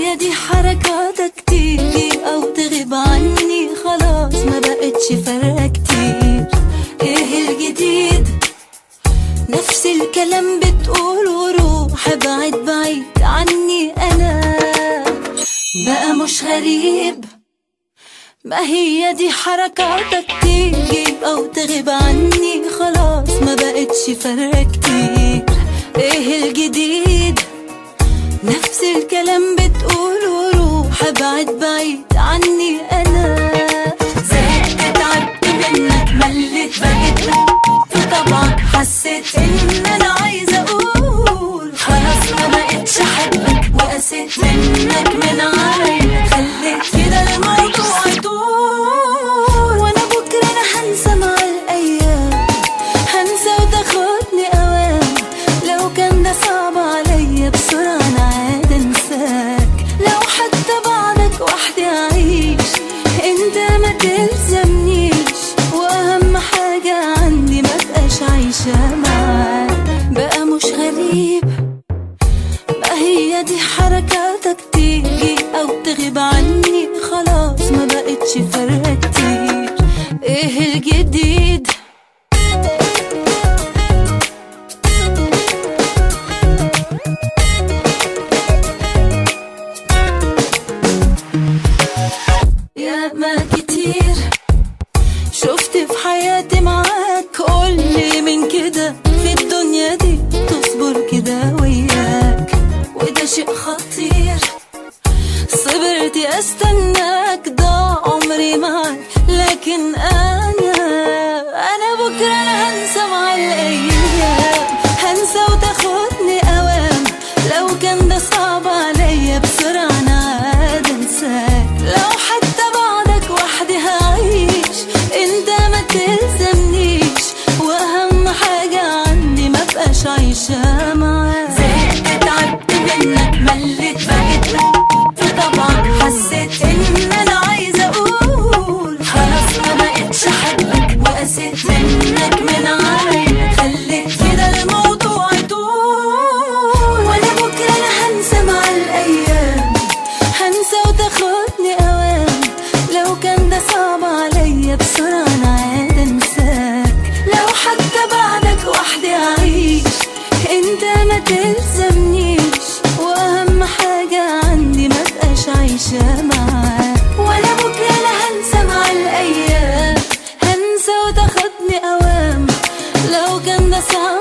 هي دي حركاتك تيجي او تغيب عني خلاص ما بقتش فارقة كتير ايه الجديد نفس الكلام بتقوله روح ابعد بعيد عني انا بقى مش غريب ما هي دي حركاتك تيجي او تغيب عني خلاص ما بقتش فارقة كتير ايه الجديد نفس الكلام بتقوله روح ابعد بعيد عني انا زهقت تعبت منك مليت بقيت في طبعك حسيت ان انا عايزه اقول خلاص ما بقتش احبك وقسيت منك من عين خليت كده الموضوع يطول وانا بكره انا هنسى مع الايام هنسى وتاخدني اوام لو كان ده صعب عليا بسرعه انا عاد انساك لو حتى بعدك وحدي اعيش انت ما تلزمنيش واهم حاجه عندي ما بقاش عايشه معاك بقى مش غريب ما هي دي حركاتك تيجي او تغيب عني خلاص ما بقتش فارقه كتير ايه الجديد يا ما كتير شفت في حياتي معاك قولي من كده في الدنيا دي تصبر كده وياك وده شيء خطير صبرت استناك ضاع عمري معاك لكن انا انا بكره انا هنسى مع الايام هنسى وتاخدني اوام لو كان ده صعب عليا بسرعه انا عاد انساك لو حتى بعدك وحدي هعيش انت ما تلزمنيش واهم حاجه عندي ما بقاش عايشه معاك زهقت تعبت منك مليت بقيت في طبعك حسيت ان انا عايزه اقول خلاص ما بقتش احبك وقسيت منك من عين خليت كده الموضوع يطول وانا بكره انا هنسى مع الايام هنسى وتاخدني اوام لو كان ده صعب عليا بسرعه انا عاد انساك لو حتى بعدك وحدي اعيش انت ما تلزمنيش واهم حاجه عندي ما بقاش عايشه معاك ولا بكره لا هنسى مع الايام هنسى وتاخدني اوام لو كان ده صعب